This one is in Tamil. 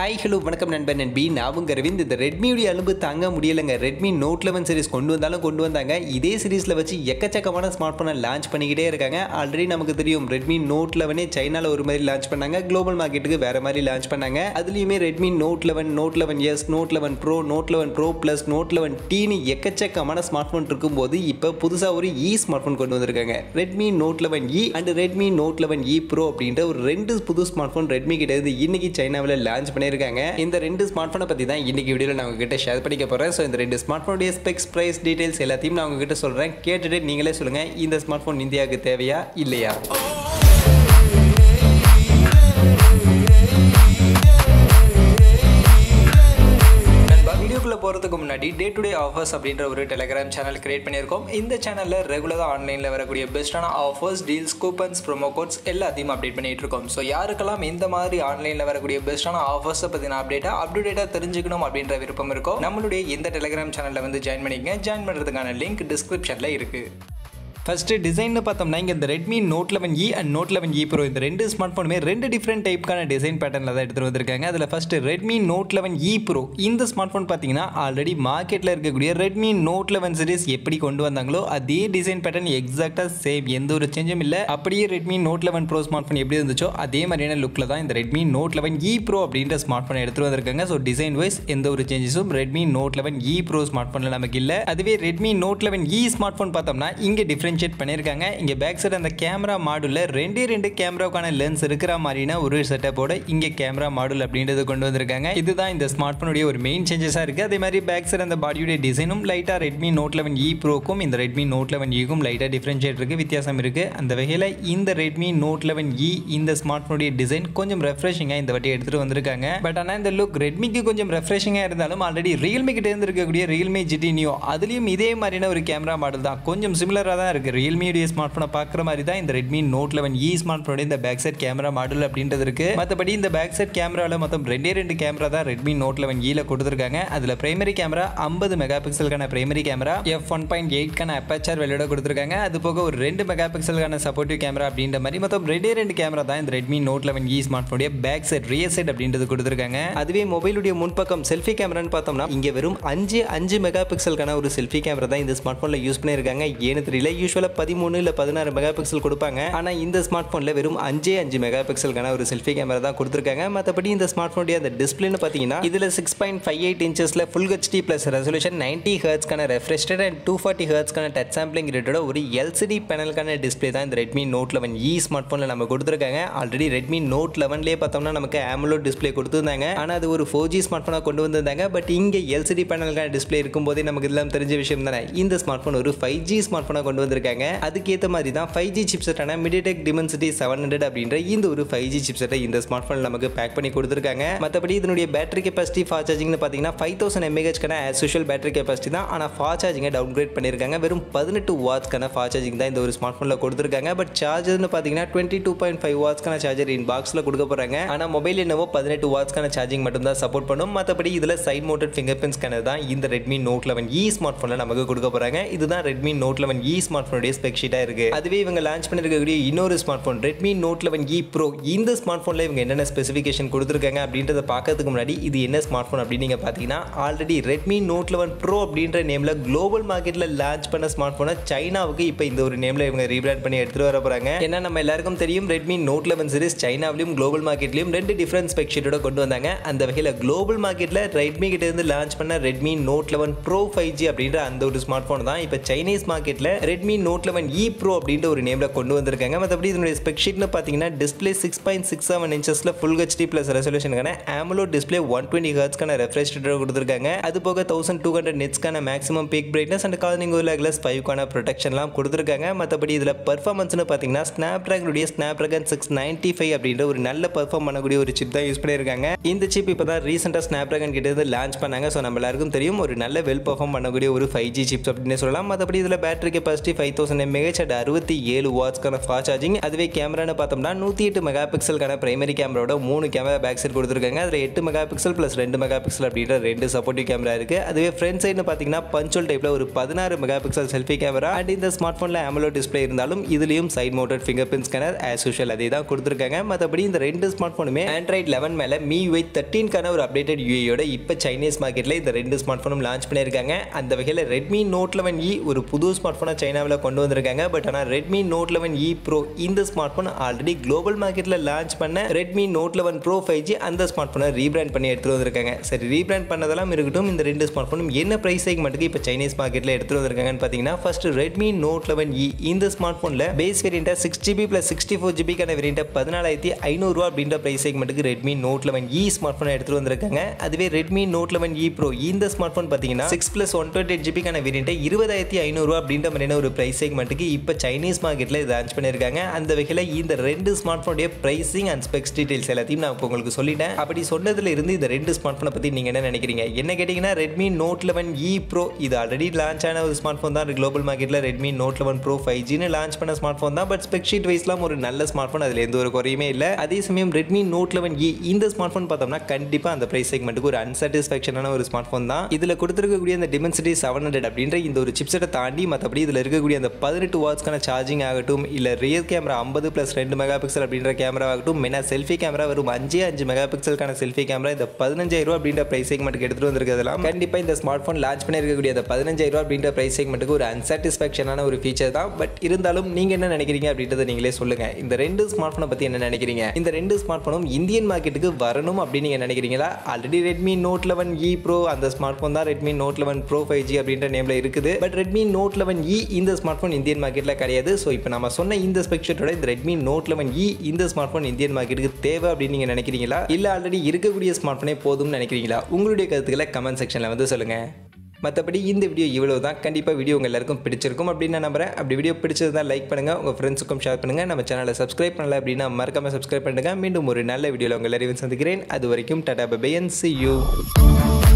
ஹாய் ஹலோ வணக்கம் நண்பன் நண்பி நான் உங்க அரவிந்த் இந்த ரெட்மியுடைய அலும்பு தாங்க முடியலைங்க ரெட்மி நோட் லெவன் சீரிஸ் கொண்டு வந்தாலும் கொண்டு வந்தாங்க இதே சீரிஸில் வச்சு எக்கச்சக்கமான ஸ்மார்ட் ஃபோனை லான்ச் பண்ணிக்கிட்டே இருக்காங்க ஆல்ரெடி நமக்கு தெரியும் ரெட்மி நோட் லெவனே சைனாவில் ஒரு மாதிரி லான்ச் பண்ணாங்க குளோபல் மார்க்கெட்டுக்கு வேற மாதிரி லான்ச் பண்ணாங்க அதுலேயுமே Redmi Note eleven Note eleven S Note eleven Pro Note eleven Pro plus Note eleven டீனு எக்கச்சக்கமான ஸ்மார்ட் ஃபோன் இருக்கும்போது இப்போ புதுசாக ஒரு இ ஸ்மார்ட் ஃபோன் கொண்டு வந்திருக்காங்க Redmi Note eleven E and Redmi Note eleven E Pro அப்படின்ற ஒரு ரெண்டு புது ஸ்மார்ட் ஃபோன் ரெட்மி கிட்ட இருந்து இன்னைக்கு சைனாவில் லான்ச் பண்ணியிருக்காங்க இந்த ரெண்டு ஸ்மார்ட் ஃபோனை பற்றி தான் இன்னைக்கு வீடியோவில் நான் உங்ககிட்ட ஷேர் பண்ணிக்க போகிறேன் ஸோ இந்த ரெண்டு ஸ்மார்ட் ஃபோனுடைய ஸ்பெக்ஸ் ப்ரைஸ் டீடைல்ஸ் எல்லாத்தையும் நான் உங்ககிட்ட சொல்கிறேன் கேட்டுட்டு நீங்களே சொல்லுங்கள் இந்த ஸ்மார்ட் ஃபோன் இந்தியாவுக்கு தேவையா இல்லையா நண்பா வீடியோக்குள்ளே போகிறதுக்கு முன்னாடி டே டு டே ஆஃபர்ஸ் அப்படின்ற ஒரு டெலிகிராம் சேனல் கிரியேட் பண்ணியிருக்கோம் இந்த சேனலில் ரெகுலராக ஆன்லைனில் வரக்கூடிய பெஸ்ட்டான offers deals coupons promo codes எல்லாத்தையும் அப்டேட் பண்ணிட்டு இருக்கோம் ஸோ யாருக்கெல்லாம் இந்த மாதிரி ஆன்லைனில் வரக்கூடிய பெஸ்ட்டான ஆஃபர்ஸை பற்றின அப்டேட்டாக அப்டேட்டாக தெரிஞ்சுக்கணும் அப்படின்ற விருப்பம் இருக்கோ நம்மளுடைய இந்த டெலிகிராம் சேனலில் வந்து ஜாயின் பண்ணிக்கங்க ஜாயின் பண்ணுறதுக்கான லிங்க் டிஸ்கிரிப்ஷனில் இருக்குது ஃபஸ்ட்டு டிசைன்னு பார்த்தோம்னா இங்கே இந்த Redmi Note eleven E and Note eleven E Pro இந்த ரெண்டு ஸ்மார்ட் ஃபோனுமே ரெண்டு டிஃப்ரெண்ட் டைப்க்கான டிசைன் பேட்டர்னில் தான் எடுத்துகிட்டு வந்திருக்காங்க அதில் first Redmi Note eleven E Pro இந்த ஸ்மார்ட் ஃபோன் பார்த்தீங்கன்னா ஆல்ரெடி மார்க்கெட்டில் இருக்கக்கூடிய ரெட்மி நோட் லெவன் சீரிஸ் எப்படி கொண்டு வந்தாங்களோ அதே டிசைன் பேட்டர்ன் எக்ஸாக்டாக சேம் எந்த ஒரு சேஞ்சும் இல்லை அப்படியே Redmi Note eleven Pro smart phone எப்படி இருந்துச்சோ அதே மாதிரியான லுக்கில் தான் இந்த Redmi Note eleven E Pro அப்படின்ற ஸ்மார்ட் ஃபோன் எடுத்துகிட்டு வந்திருக்காங்க ஸோ டிசைன் வைஸ் எந்த ஒரு சேஞ்சஸும் Redmi Note eleven E Pro smart ஃபோனில் நமக்கு இல்லை அதுவே Redmi Note eleven E smart phone பார்த்தோம்னா இங்கே டிஃப்ரென்ஷியேட் பண்ணியிருக்காங்க இங்கே பேக் சைடு அந்த கேமரா மாடுல ரெண்டே ரெண்டு கேமராவுக்கான லென்ஸ் இருக்கிற மாதிரினா ஒரு செட்டப்போட இங்கே கேமரா மாடுல் அப்படின்றது கொண்டு வந்திருக்காங்க இதுதான் இந்த ஸ்மார்ட் ஃபோனுடைய ஒரு மெயின் சேஞ்சஸாக இருக்குது அதே மாதிரி பேக் சைடு அந்த பாடியுடைய டிசைனும் லைட்டாக ரெட்மி நோட் லெவன் இ ப்ரோக்கும் இந்த ரெட்மி நோட் லெவன் இக்கும் லைட்டாக டிஃப்ரென்ஷியேட் இருக்குது வித்தியாசம் இருக்குது அந்த வகையில் இந்த ரெட்மி நோட் லெவன் இ இந்த ஸ்மார்ட் ஃபோனுடைய டிசைன் கொஞ்சம் ரெஃப்ரெஷிங்காக இந்த வாட்டி எடுத்துகிட்டு வந்திருக்காங்க பட் ஆனால் இந்த லுக் ரெட்மிக்கு கொஞ்சம் ரெஃப்ரெஷிங்காக இருந்தாலும் ஆல்ரெடி ரியல்மி கிட்ட இருந்து இருக்கக்கூடிய ரியல்மி ஜிடி நியோ அதுலேயும் இதே மாதிரியான ஒரு கேமரா மாடல் தான் கொஞ்சம் சிமிலராக தான் இருக்குது ரியல்மியுடைய ஸ்மார்ட் ஃபோனை பார்க்குற மாதிரி தான் இந்த Redmi Note eleven E smart ஃபோனுடைய இந்த பேக் சைட் கேமரா மாடல் அப்படின்றது இருக்கு மற்றபடி இந்த பேக் சைட் கேமராவில் மொத்தம் ரெண்டே ரெண்டு கேமரா தான் ரெட்மி நோட் லெவன் ஈல கொடுத்துருக்காங்க அதில் பிரைமரி கேமரா ஐம்பது மெகா பிக்சலுக்கான primary camera F one point எயிட்கான அப்பாச்சர் வெளியிட கொடுத்துருக்காங்க அது போக ஒரு ரெண்டு மெகா பிக்சலுக்கான சப்போர்ட்டிவ் கேமரா அப்படின்ற மாதிரி மொத்தம் ரெண்டே ரெண்டு கேமரா தான் இந்த Redmi Note eleven E smart ஃபோனுடைய பேக் சைட் ரியர் சைட் அப்படின்றது கொடுத்துருக்காங்க அதுவே மொபைலுடைய முன்பக்கம் செல்ஃபி கேமரான்னு பார்த்தோம்னா இங்கே வெறும் அஞ்சு அஞ்சு மெகா பிக்சலுக்கான ஒரு செல்ஃபி கேமரா தான் இந்த ஸ்மார்ட் ஃபோனில் யூஸ் பண்ணியிருக்காங்க ஏன்னு தெரியல யூஸ்வலாக பதிமூணு இல்லை பதினாறு மெகா பிக்சல் கொடுப்பாங்க ஆனால் இந்த ஸ்மார்ட் ஃபோனில் வெறும் அஞ்சே அஞ்சு மெகா பிக்சலுக்கான ஒரு செல்ஃபி கேமரா தான் கொடுத்துருக்காங்க மற்றபடி இந்த ஸ்மார்ட் ஃபோனுடைய அந்த டிஸ்பிளேன்னு பார்த்தீங்கன்னா இதில் சிக்ஸ் பாயிண்ட் ஃபைவ் எயிட் இன்ச்சஸில் full HD plus resolution ninety ஹர்ட்ஸ்க்கான ரெஃப்ரெஷ்டட் அண்ட் டூ ஃபார்ட்டி ஹர்ட்ஸ்க்கான டச் சாம்பிளிங் ரேட்டோட ஒரு எல்சிடி பேனலுக்கான டிஸ்பிளே தான் இந்த Redmi Note eleven E smart ஃபோனில் நம்ம கொடுத்துருக்காங்க ஆல்ரெடி ரெட்மி நோட் லெவன்லேயே பார்த்தோம்னா நமக்கு ஆமலோ டிஸ்பிளே கொடுத்துருந்தாங்க ஆனால் அது ஒரு ஃபோர் ஜி ஸ்மார்ட் ஃபோனாக கொண்டு வந்திருந்தாங்க பட் இங்கே எல்சிடி பேனலுக்கான டிஸ்பிளே இருக்கும்போதே நமக்கு இதெல்லாம் தெரிஞ்ச விஷயம் தானே இந்த ஸ்மார்ட் ஃபோன் ஒரு ஃபைவ் ஜி ஸ்மார்ட் ஃபோனாக கொண்டு வந்திருக்காங்க அதுக்கேற்ற மாதிரி தான் ஃபைவ் ஜி சிப்செட்டான மிடிடெக் டிமென்சிட்டி செவன் ஹண்ட்ரட் அப்படின்ற இந்த ஒரு ஃபைவ் ஜி சிப்செட்டை இந்த ஸ்மார்ட் ஃபோன் நமக்கு பேக் பண்ணி கொடுத்துருக்காங்க மற்றபடி இதனுடைய பேட்டரி கெப்பாசிட்டி ஃபாஸ்ட் சார்ஜிங்னு பார்த்தீங்கன்னா ஃபைவ் தௌசண்ட் எம்ஏஹெச்க்கான ஆஸ் யூஷுவல் பேட்டரி கெப்பாசிட்டி தான் ஆனால் ஃபாஸ்ட் சார்ஜிங்கை டவுன் கிரேட் பண்ணியிருக்காங்க வெறும் பதினெட்டு வாட்ஸ்க்கான ஃபாஸ்ட் சார்ஜிங் தான் இந்த ஒரு ஸ்மார்ட் ஃபோனில் கொடுத்துருக்காங்க பட் சார்ஜர்னு பார்த்தீங்கன்னா டுவெண்ட்டி டூ பாயிண்ட் ஃபைவ் வாட்ஸ்க்கான சார்ஜர் இன் பாக்ஸில் கொடுக்க போகிறாங்க ஆனால் மொபைல் என்னவோ பதினெட்டு வாட்ஸ்க்கான சார்ஜிங் மட்டும் தான் சப்போர்ட் பண்ணும் மற்றபடி இதில் side mounted finger print scanner தான் இந்த Redmi Note eleven E smart ஃபோனில் நமக்கு கொடுக்க போகிறாங்க இதுதான் Redmi Note eleven E smart ஃபோனுடைய ஸ்பெக் ஷீட்டாக இருக்குது அதுவே இவங்க லான்ச் பண்ணிருக்கக்கூடிய இன்னொரு smart phone Redmi Note eleven E Pro இந்த ஸ்மார்ட் ஃபோனில் இவங்க என்னென்ன ஸ்பெசிஃபிகேஷன் கொடுத்துருக்காங்க அப்படின்றத பார்க்கறதுக்கு முன்னாடி இது என்ன ஸ்மார்ட் ஃபோன் அப்படின்னு நீங்கள் பார்த்தீங்கன்னா already Redmi Note eleven Pro அப்படின்ற நேமில் குளோபல் மார்க்கெட்டில் லான்ச் பண்ண ஸ்மார்ட் ஃபோனை சைனாவுக்கு இப்போ இந்த ஒரு நேமில் இவங்க ரீபிராண்ட் பண்ணி எடுத்துகிட்டு வர போகிறாங்க ஏன்னா நம்ம எல்லாருக்கும் தெரியும் ரெட்மி நோட் லெவன் சீரிஸ் சைனாவிலையும் குளோபல் மார்க்கெட்லையும் ரெண்டு டிஃப்ரெண்ட் ஸ்பெக் ஷீட்டோட கொண்டு வந்தாங்க அந்த வகையில் குளோபல் மார்க்கெட்டில் ரெட்மி கிட்ட இருந்து லான்ச் பண்ண Redmi Note eleven Pro five G அப்படின்ற அந்த ஒரு ஸ்மார்ட் ஃபோன் தான் இப்போ சைனீஸ் மார்க்கெட்டில் Redmi Note eleven E Pro அப்படின்ற ஒரு நேமில் கொண்டு வந்திருக்காங்க மற்றபடி இதனுடைய ஸ்பெக் ஷீட்னு பார்த்தீங்கன்னா display six point six seven இன்ச்சஸில் ஃபுல் ஹெச்டி ப்ளஸ் ரெசல்யூஷனுக்கான ஆமலோ டிஸ்பிளே ஒன் டுவெண்ட்டி ஹர்ட்ஸ்க்கான ரெஃப்ரெஷ் கொடுத்துருக்காங்க அது போக தௌசண்ட் டூ ஹண்ட்ரட் நெட்ஸ்க்கான maximum peak brightness and Corning Gorilla glass ஃபைவ்க்கான ப்ரொடெக்ஷன்லாம் கொடுத்துருக்காங்க மற்றபடி இதில் பர்ஃபார்மன்ஸ்னு பார்த்தீங்கன்னா ஸ்னாப் ட்ராகனுடைய Snapdragon six ninety five அப்படின்ற ஒரு நல்ல பர்ஃபார்ம் பண்ணக்கூடிய ஒரு சிப் தான் யூஸ் பண்ணியிருக்காங்க இந்த சிப் இப்போ தான் ரீசெண்டாக ஸ்னாப் ட்ராகன் கிட்ட இருந்து லான்ச் பண்ணாங்க ஸோ நம்ம எல்லாருக்கும் தெரியும் ஒரு நல்ல வெல் பர்ஃபார்ம் பண்ணக்கூடிய ஒரு ஃபைவ் ஜி சிப்ஸ் அப்படின்னு சொல்லலாம் மற்றபடி இதில் battery capacity five thousand mAh at அறுபத்தி ஏழு வாட்ஸ்க்கான ஃபாஸ்ட் சார்ஜிங் அதுவே கேமரான்னு பார்த்தோம்னா நூற்றி எட்டு மெகா பிக்சலுக்கான பிரைமரி கேமராவோட மூணு கேமரா பேக் சைடு கொடுத்துருக்காங்க அதில் எட்டு மெகா பிக்சல் ப்ளஸ் ரெண்டு மெகா பிக்சல் அப்படின்ற ரெண்டு சப்போர்ட்டிவ் கேமரா இருக்குது அதுவே ஃப்ரண்ட் சைடுன்னு பார்த்தீங்கன்னா பஞ்சுவல் டைப்பில் ஒரு பதினாறு mega pixel selfie camera and இந்த ஸ்மார்ட் ஃபோனில் AMOLED டிஸ்ப்ளே இருந்தாலும் இதுலேயும் side mounted finger print scanner as usual அதே தான் கொடுத்துருக்காங்க மற்றபடி இந்த ரெண்டு ஸ்மார்ட் ஃபோனுமே ஆண்ட்ராய்ட் லெவன் மேலே மீ ஒய் தேர்ட்டீன்கான ஒரு அப்டேட்டட் யூஏயோட இப்போ சைனீஸ் மார்க்கெட்டில் இந்த ரெண்டு ஸ்மார்ட் ஃபோனும் லான்ச் பண்ணியிருக்காங்க அந்த வகையில் ரெட்மி நோட் லெவன் இ ஒரு புது ஸ்மார்ட் ஃபோனை சைனாவில் கொண்டு வந்திருக்காங்க பட் ஆனால் Redmi Note eleven E Pro இந்த ஸ்மார்ட் ஃபோன் ஆல்ரெடி குளோபல் மார்க்கெட்டில் லான்ச் பண்ண Redmi Note eleven Pro five G அந்த ஸ்மார்ட் ஃபோனை ரீபிராண்ட் பண்ணி எடுத்துகிட்டு வந்திருக்காங்க சரி ரீபிராண்ட் பண்ணதெல்லாம் இருக்கட்டும் இந்த ரெண்டு ஸ்மார்ட் ஃபோனும் என்ன ப்ரைஸ் செக்மெண்ட்டுக்கு இப்போ சைனீஸ் மார்க்கெட்டில் எடுத்துகிட்டு வந்திருக்காங்கன்னு பார்த்தீங்கன்னா first Redmi Note eleven E இந்த ஸ்மார்ட் ஃபோனில் பேஸ் வேரியண்ட்டாக six GB plus sixty four ஜிபிக்கான வேரியண்ட்டை பதினாலாயிரத்தி ஐநூறுரூவா அப்படின்ற ப்ரைஸ் செக்மெண்ட்டுக்கு Redmi Note eleven E smart ஃபோனை எடுத்துகிட்டு வந்திருக்காங்க அதுவே Redmi Note eleven E Pro இந்த ஸ்மார்ட் ஃபோன் பார்த்தீங்கன்னா six plus one twenty eight ஜிபிக்கான வேரியண்ட்டை இருபதாயிரத்தி ஐநூறுரூவா அப்படின்ற மாதிரியான ஒரு ப்ரைஸ் செக்மெண்ட்டுக்கு இப்போ சைனீஸ் மார்க்கெட்டில் இது லான்ச் பண்ணியிருக்காங்க அந்த வகையில் இந்த ரெண்டு ஸ்மார்ட் ஃபோனுடைய ப்ரைஸிங் அண்ட் ஸ்பெக்ஸ் டீடைல்ஸ் எல்லாத்தையும் நான் இப்போ உங்களுக்கு சொல்லிட்டேன் அப்படி சொன்னதுல இருந்து இந்த ரெண்டு ஸ்மார்ட் ஃபோனை பற்றி நீங்கள் என்ன நினைக்கிறீங்க என்ன கேட்டிங்கன்னா Redmi Note eleven E Pro இது ஆல்ரெடி லான்ச் ஆன ஒரு ஸ்மார்ட் ஃபோன் தான் குளோபல் மார்க்கெட்டில் Redmi Note eleven Pro five ஜின்னு லான்ச் பண்ண ஸ்மார்ட் ஃபோன் தான் பட் ஸ்பெக் ஷீட் வைஸ்லாம் ஒரு நல்ல ஸ்மார்ட் ஃபோன் அதில் எந்த ஒரு குறையுமே இல்லை அதே சமயம் ரெட்மி நோட் லெவன் இ இந்த ஸ்மார்ட் ஃபோன் பார்த்தோம்னா கண்டிப்பாக அந்த ப்ரைஸ் செக்மெண்ட்டுக்கு ஒரு அன்சாட்டிஸ்ஃபேக்ஷனான ஒரு ஸ்மார்ட் ஃபோன் தான் இதில் கொடுத்துருக்கக்கூடிய அந்த டிமென்சிட்டி செவன் ஹண்ட்ரட் அப்படின்ற இந்த ஒரு சிப்செட்டை தாண்டி மற்றபடி இதில் இருக்கக்கூடிய அந்த பதினெட்டு வாட்ஸ்க்கான சார்ஜிங் ஆகட்டும் இல்லை ரியர் கேமரா ஐம்பது ப்ளஸ் ரெண்டு மெகா பிக்சல் அப்படின்ற கேமரா ஆகட்டும் மெயினாக செல்ஃபி கேமரா வெறும் அஞ்சே அஞ்சு மெகா பிக்சலுக்கான செல்ஃபி கேமரா இந்த பதினஞ்சாயிரம் ரூபா அப்படின்ற ப்ரைஸ் செக்மெண்ட்டுக்கு எடுத்துகிட்டு வந்திருக்கிறதுலாம் கண்டிப்பாக இந்த ஸ்மார்ட் ஃபோன் லான்ச் பண்ணியிருக்கக்கூடிய அந்த பதினஞ்சாயிரம் ரூபா அப்படின்ற ப்ரைஸ் செக்மெண்ட்டுக்கு ஒரு அன்சாட்டிஸ்ஃபேக்ஷனான ஒரு ஃபீச்சர் தான் பட் இருந்தாலும் நீங்கள் என்ன நினைக்கிறீங்க அப்படின்றத நீங்களே சொல்லுங்கள் இந்த ரெண்டு ஸ்மார்ட் ஃபோனை பற்றி என்ன நினைக்கிறீங்க இந்த ரெண்டு ஸ்மார்ட் ஃபோனும் இந்தியன் மார்க்கெட்டுக்கு வரணும் அப்படின்னு நீங்கள் நினைக்கிறீங்களா already Redmi Note eleven E Pro அந்த ஸ்மார்ட் ஃபோன் தான் Redmi Note eleven Pro five G அப்படின்ற நேமில் இருக்குது but Redmi Note eleven E இந்த ஸ்மார்ட் ஃபோன் இந்தியன் மார்க்கெட்டில் கிடையாது ஸோ இப்போ நம்ம சொன்ன இந்த ஸ்பெக்ஷட்டோட இந்த ரெட்மி நோட் லெவன் இ இந்த ஸ்மார்ட் ஃபோன் இந்தியன் மார்க்கெட்டுக்கு தேவை அப்படின்னு நீங்கள் நினைக்கிறீங்களா இல்லை ஆல்ரெடி இருக்கக்கூடிய ஸ்மார்ட் ஃபோனே போதும்னு நினைக்கிறீங்களா உங்களுடைய கருத்துக்களை கமெண்ட் செக்ஷனில் வந்து சொல்லுங்கள் மற்றபடி இந்த வீடியோ இவ்வளோ தான் கண்டிப்பாக வீடியோ உங்கள் எல்லாருக்கும் பிடிச்சிருக்கும் அப்படின்னு நான் நம்புறேன் அப்படி வீடியோ பிடிச்சது தான் லைக் பண்ணுங்கள் உங்கள் ஃப்ரெண்ட்ஸுக்கும் ஷேர் பண்ணுங்கள் நம்ம சேனலை சப்ஸ்கிரைப் பண்ணல அப்படின்னா மறக்காமல் சப்ஸ்கிரைப் பண்ணுங்கள் மீண்டும் ஒரு நல்ல வீடியோவில் உங்கள் எல்லாரையும் சந்திக்கிறேன் அது வரைக்கும் tata bye and see you